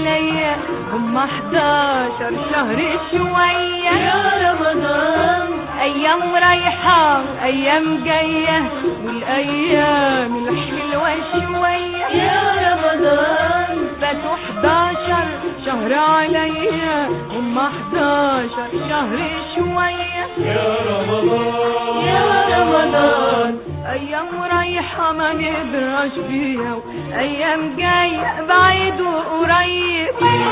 عليا هم 11 شهر شوية يا رمضان ايام رايحة ايام جاية والايام الحلوة شوية يا رمضان فاتوا 11 شهر عليا هم 11 شهر شوية يا رمضان يا رمضان ايام رايحة ما ندرش بيها ايام جاية بعيد وقريب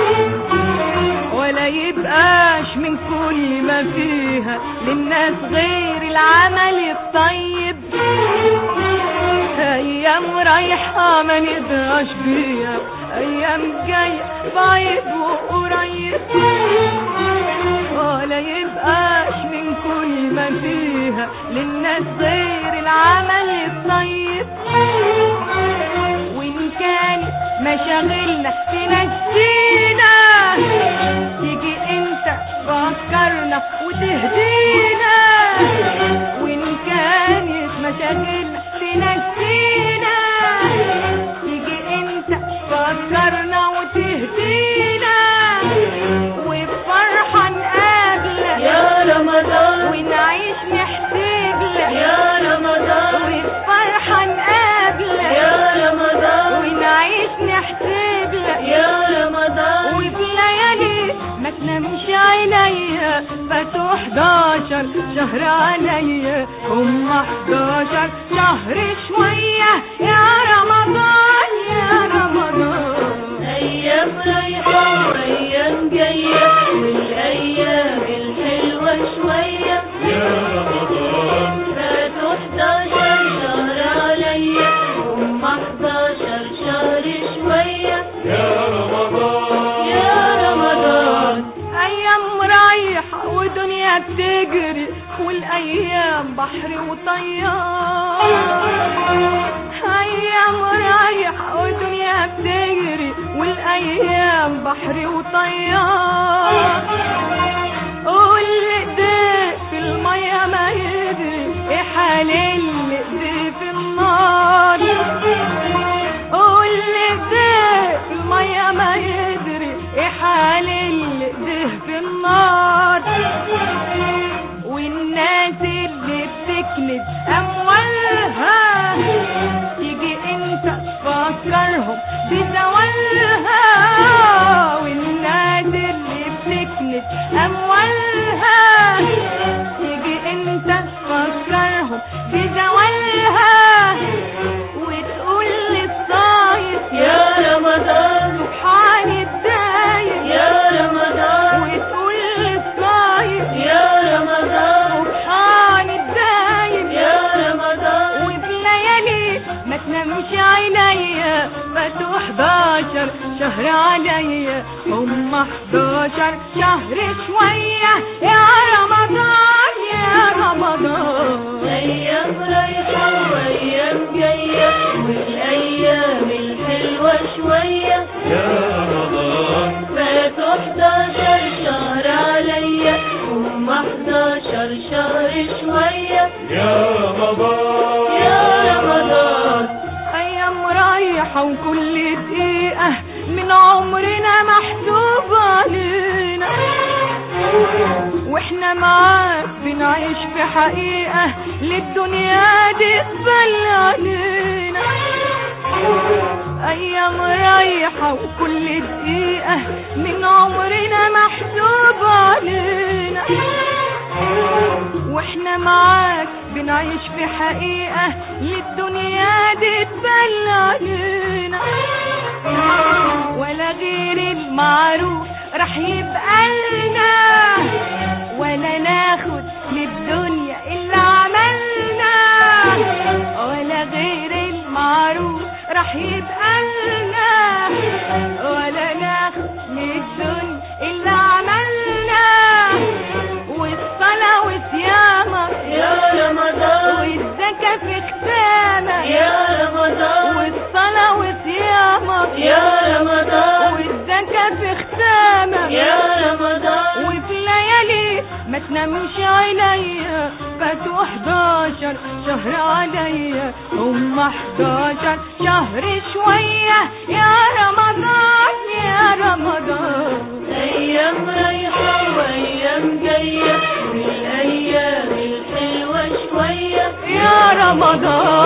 ولا يبقاش من كل ما فيها للناس غير العمل الطيب ايام رايحة ما ندرش بيها ايام جاية بعيد وقريب ولا يبقاش من كل ما فيها للناس غير العمل الطيب وإن كانت مشاغلنا تنسينا تيجي انت تفكرنا وتهدينا وإن كانت مشاغلنا تنسينا تيجي انت تفكرنا وتهدينا وبفرحة نقابلك يا رمضان ونعيش نحتاج لك يا رمضان وبفرحة نقابلك يا رمضان ونعيش نحتاج لك يا رمضان وفي ليالي ما تنامش عينيا فاتوا 11 شهر عليا هم 11 شهر شوية يا رمضان يا رمضان أيام رايحة وأيام جاية والأيام الحلوة شوية يا رمضان فاتوا 11 شهر عليا هم 11 شهر شوية يا رمضان يا رمضان ايام رايحة ودنيا بتجري والايام بحر وطيار ايام رايحة ودنيا بتجري والايام بحر وطيار واللي ايديه في المية ما يدري ايه حال اللي ايديه في النار واللي ايديه في المية ما يدري ايه حال اللي ايديه في النار والناس اللي بتكنز اموالها تيجي انت تفكرهم بزوالها والناس اللي بتكنز اموالها تيجي انت تفكرهم بزوالها وتقول للصايف يا رمضان سبحان الدايم يا رمضان وتقول للصايف يا رمضان سبحان الدايم يا رمضان وفي ليالي ما تنامش عينيا فاتوا 11 شهر عليا هم 11 شهر شوية يا رمضان يا رمضان أيام رايحة وأيام جاية والأيام الحلوة شوية يا رمضان فاتوا 11 شهر عليا هم 11 شهر شوية يا رمضان يا رمضان ايام رايحة وكل دقيقة من عمرنا محسوب علينا واحنا معاك بنعيش في حقيقة للدنيا دي تبل علينا ايام رايحة وكل دقيقة من عمرنا محسوب علينا واحنا معاك بنعيش في حقيقة للدنيا دي تبل علينا ولا غير المعروف راح يبقى لنا ولا ناخد للدنيا اللي عملنا ولا غير المعروف راح يبقى لنا ولا ناخد للدنيا اللي عملنا والصلاة وصيامك يا رمضان والزكاة في ختامك يا رمضان والصلاة وصيامك يا رمضان والزكاة في ختامك يا رمضان وفي ليالي ما تنامش عينيا فاتوا 11 شهر عليا هم 11 شهر شوية يا رمضان يا رمضان رمضان أيام رايحة وأيام جاية والأيام الحلوة شوية يا رمضان